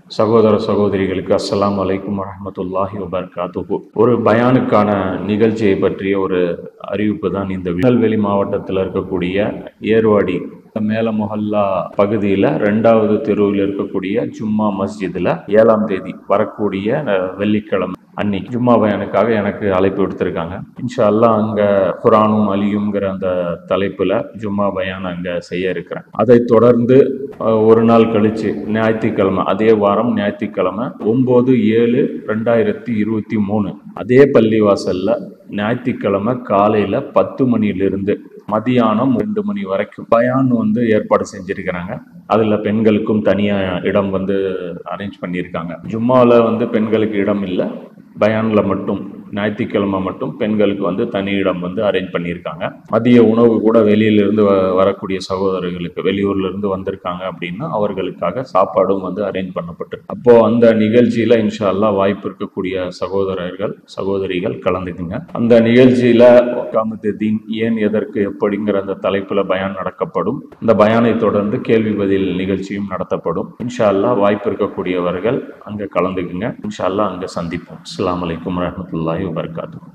சகோதர சகோதரிகளுக்கு அஸ்ஸலாமு அலைக்கும் வரஹ்மத்துல்லாஹி வபர்காத்துஹு ஒரு பயானுக்கான நிகழ்ச்சியை பற்றிய ஒரு அறிவிப்பு தான் இந்த திருநெல்வேலி மாவட்டத்தில் இருக்கக்கூடிய ஏர்வாடி மேல மொஹல்லா பகுதியில் ரெண்டாவது தெருவில் இருக்கக்கூடிய ஜும்மா மஸ்ஜிதில் ஏழாம் தேதி வரக்கூடிய அஹ், வெள்ளிக்கிழமை அன்னைக்கு ஜும்மா பயானுக்காக எனக்கு அழைப்பு விடுத்திருக்காங்க இன்ஷா அல்லாஹ் அங்க குரானும் அலியும்ங்கிற அந்த தலைப்புல ஜும்மா பயான் அங்க செய்ய இருக்கிறேன் அதை தொடர்ந்து அஹ், ஒரு நாள் கழிச்சு ஞாயிற்றுக்கிழமை அதே வாரம் ஞாயிற்றுக்கிழமை ஒன்பது ஏழு ரெண்டாயிரத்தி இருபத்தி மூணு அதே பள்ளிவாசல்ல ஞாயிற்றுக்கிழமை காலையில பத்து மணியிலிருந்து மதியானம் ரெண்டு மணி வரைக்கும் பயான் வந்து ஏற்பாடு செஞ்சிருக்கிறாங்க அதுல பெண்களுக்கும் தனியா இடம் வந்து அரேஞ்ச் பண்ணியிருக்காங்க ஜும்மாவில் வந்து பெண்களுக்கு இடம் இல்லை பயான்ல மட்டும் ஞாயிற்றுக்கிழமை மட்டும் பெண்களுக்கு வந்து தனி இடம் வந்து அரேஞ்ச் பண்ணியிருக்காங்க மதிய உணவு கூட வெளியிலிருந்து வ- வரக்கூடிய சகோதரர்களுக்கு வெளியூர்ல இருந்து வந்திருக்காங்க அப்படின்னா அவர்களுக்காக சாப்பாடும் வந்து அரேஞ்ச் பண்ணப்பட்டிருக்கு அப்போ அந்த நிகழ்ச்சியில இன்ஷா அல்லாஹ் வாய்ப்பு இருக்கக்கூடிய சகோதரர்கள் சகோதரிகள் கலந்துக்குங்க அந்த நிகழ்ச்சியில காமத்து தீன் ஏன் எதற்கு எப்படிங்கிற அந்த தலைப்புல பயான் நடக்கப்படும் இந்த பயானை தொடர்ந்து கேள்வி பதில் நிகழ்ச்சியும் நடத்தப்படும் இன்ஷா அல்லாஹ் வாய்ப்பு இருக்கக்கூடியவர்கள் அங்க கலந்துக்குங்க இன்ஷா அல்லாஹ் அங்க சந்திப்போம் அஸ்ஸலாமு அலைக்கும் வரஹ்மத்துல்லாஹி வபரகாத்துஹு